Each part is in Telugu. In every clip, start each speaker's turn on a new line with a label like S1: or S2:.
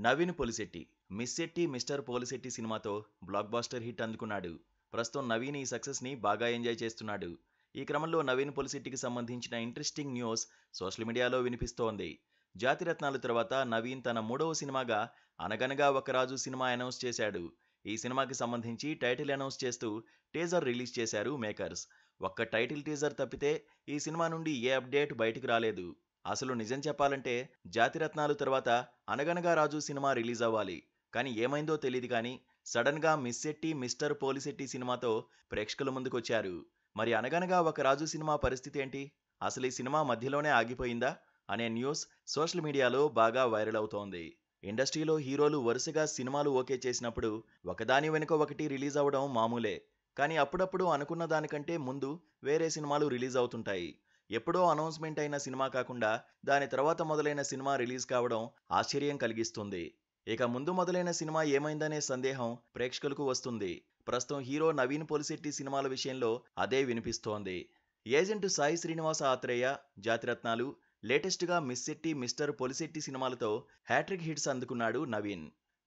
S1: నవీన్ పొలిశెట్టి మిస్ శెట్టి మిస్టర్ పోలిశెట్టి సినిమాతో బ్లాక్ బాస్టర్ హిట్ అందుకున్నాడు ప్రస్తుతం నవీన్ ఈ సక్సెస్ ని బాగా ఎంజాయ్ చేస్తున్నాడు ఈ క్రమంలో నవీన్ పొలిశెట్టికి సంబంధించిన ఇంట్రెస్టింగ్ న్యూస్ సోషల్ మీడియాలో వినిపిస్తోంది జాతిరత్నాలు తర్వాత నవీన్ తన మూడవ సినిమాగా అనగనగా ఒక రాజు సినిమా అనౌన్స్ చేశాడు ఈ సినిమాకి సంబంధించి టైటిల్ అనౌన్స్ చేస్తూ టీజర్ రిలీజ్ చేశారు మేకర్స్ ఒక్క టైటిల్ టీజర్ తప్పితే ఈ సినిమా నుండి ఏ అప్డేట్ బయటికి రాలేదు అసలు నిజం చెప్పాలంటే జాతిరత్నాలు తర్వాత అనగనగా రాజు సినిమా రిలీజ్ అవ్వాలి కానీ ఏమైందో తెలియదు కానీ సడన్ గా మిస్ శెట్టి మిస్టర్ పోలిశెట్టి సినిమాతో ప్రేక్షకుల ముందుకొచ్చారు మరి అనగనగా ఒక రాజు సినిమా పరిస్థితి ఏంటి అసలు ఈ సినిమా మధ్యలోనే ఆగిపోయిందా అనే న్యూస్ సోషల్ మీడియాలో బాగా వైరల్ అవుతోంది ఇండస్ట్రీలో హీరోలు వరుసగా సినిమాలు ఓకే చేసినప్పుడు ఒకదాని వెనుక ఒకటి రిలీజ్ అవ్వడం మామూలే కానీ అప్పుడప్పుడు అనుకున్న దానికంటే ముందు వేరే సినిమాలు రిలీజ్ అవుతుంటాయి ఎప్పుడో అనౌన్స్మెంట్ అయిన సినిమా కాకుండా దాని తర్వాత మొదలైన సినిమా రిలీజ్ కావడం ఆశ్చర్యం కలిగిస్తుంది ఇక ముందు మొదలైన సినిమా ఏమైందనే సందేహం ప్రేక్షకులకు వస్తుంది ప్రస్తుతం హీరో నవీన్ పొలిశెట్టి సినిమాల విషయంలో అదే వినిపిస్తోంది ఏజెంట్ సాయి శ్రీనివాస ఆత్రేయ జాతిరత్నాలు లేటెస్ట్గా మిస్ శెట్టి మిస్టర్ పొలిశెట్టి సినిమాలతో హ్యాట్రిక్ హిట్స్ అందుకున్నాడు నవీన్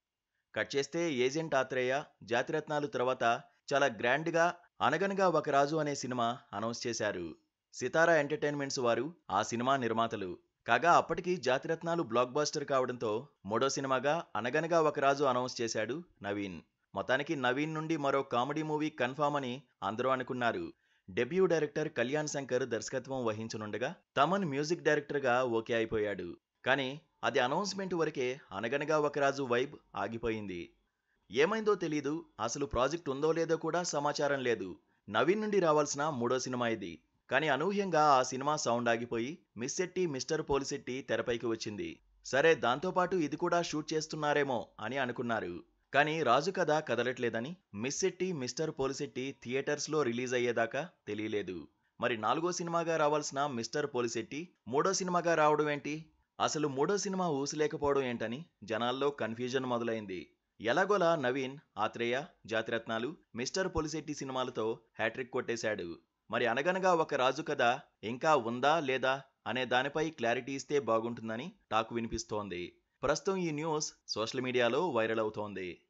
S1: కట్ చేస్తే ఏజెంట్ ఆత్రేయ జాతిరత్నాలు తర్వాత చాలా గ్రాండ్గా అనగనగా ఒక రాజు అనే సినిమా అనౌన్స్ చేశారు సితారా ఎంటర్టైన్మెంట్స్ వారు ఆ సినిమా నిర్మాతలు కాగా అప్పటికి జాతిరత్నాలు బ్లాక్ బాస్టర్ కావడంతో మూడో సినిమాగా అనగనగా ఒక రాజు అనౌన్స్ చేశాడు నవీన్ మొత్తానికి నవీన్ నుండి మరో కామెడీ మూవీ కన్ఫామ్ అని అందరూ అనుకున్నారు డెబ్యూ డైరెక్టర్ కళ్యాణ్ శంకర్ దర్శకత్వం వహించనుండగా తమన్ మ్యూజిక్ డైరెక్టర్గా ఓకే అయిపోయాడు కానీ అది అనౌన్స్మెంట్ వరకే అనగనగా ఒక రాజు వైబ్ ఆగిపోయింది ఏమైందో తెలీదు అసలు ప్రాజెక్ట్ ఉందో లేదో కూడా సమాచారం లేదు నవీన్ నుండి రావాల్సిన మూడో సినిమా ఇది కానీ అనూహ్యంగా ఆ సినిమా సౌండ్ ఆగిపోయి మిస్ శెట్టి మిస్టర్ పోలిశెట్టి తెరపైకి వచ్చింది సరే దాంతోపాటు ఇది కూడా షూట్ చేస్తున్నారేమో అని అనుకున్నారు కానీ రాజు కథ కదలట్లేదని మిస్ శెట్టి మిస్టర్ పోలిశెట్టి థియేటర్స్లో రిలీజ్ అయ్యేదాకా తెలియలేదు మరి నాలుగో సినిమాగా రావాల్సిన మిస్టర్ పోలిశెట్టి మూడో సినిమాగా రావడం ఏంటి అసలు మూడో సినిమా ఊసలేకపోవడం ఏంటని జనాల్లో కన్ఫ్యూజన్ మొదలైంది ఎలాగోలా నవీన్ ఆత్రేయ జాతిరత్నాలు మిస్టర్ పొలిశెట్టి సినిమాలతో హ్యాట్రిక్ కొట్టేశాడు మరి అనగనగా ఒక రాజు కథ ఇంకా ఉందా లేదా అనే దానిపై క్లారిటీ ఇస్తే బాగుంటుందని టాక్ వినిపిస్తోంది ప్రస్తుతం ఈ న్యూస్ సోషల్ మీడియాలో వైరల్ అవుతోంది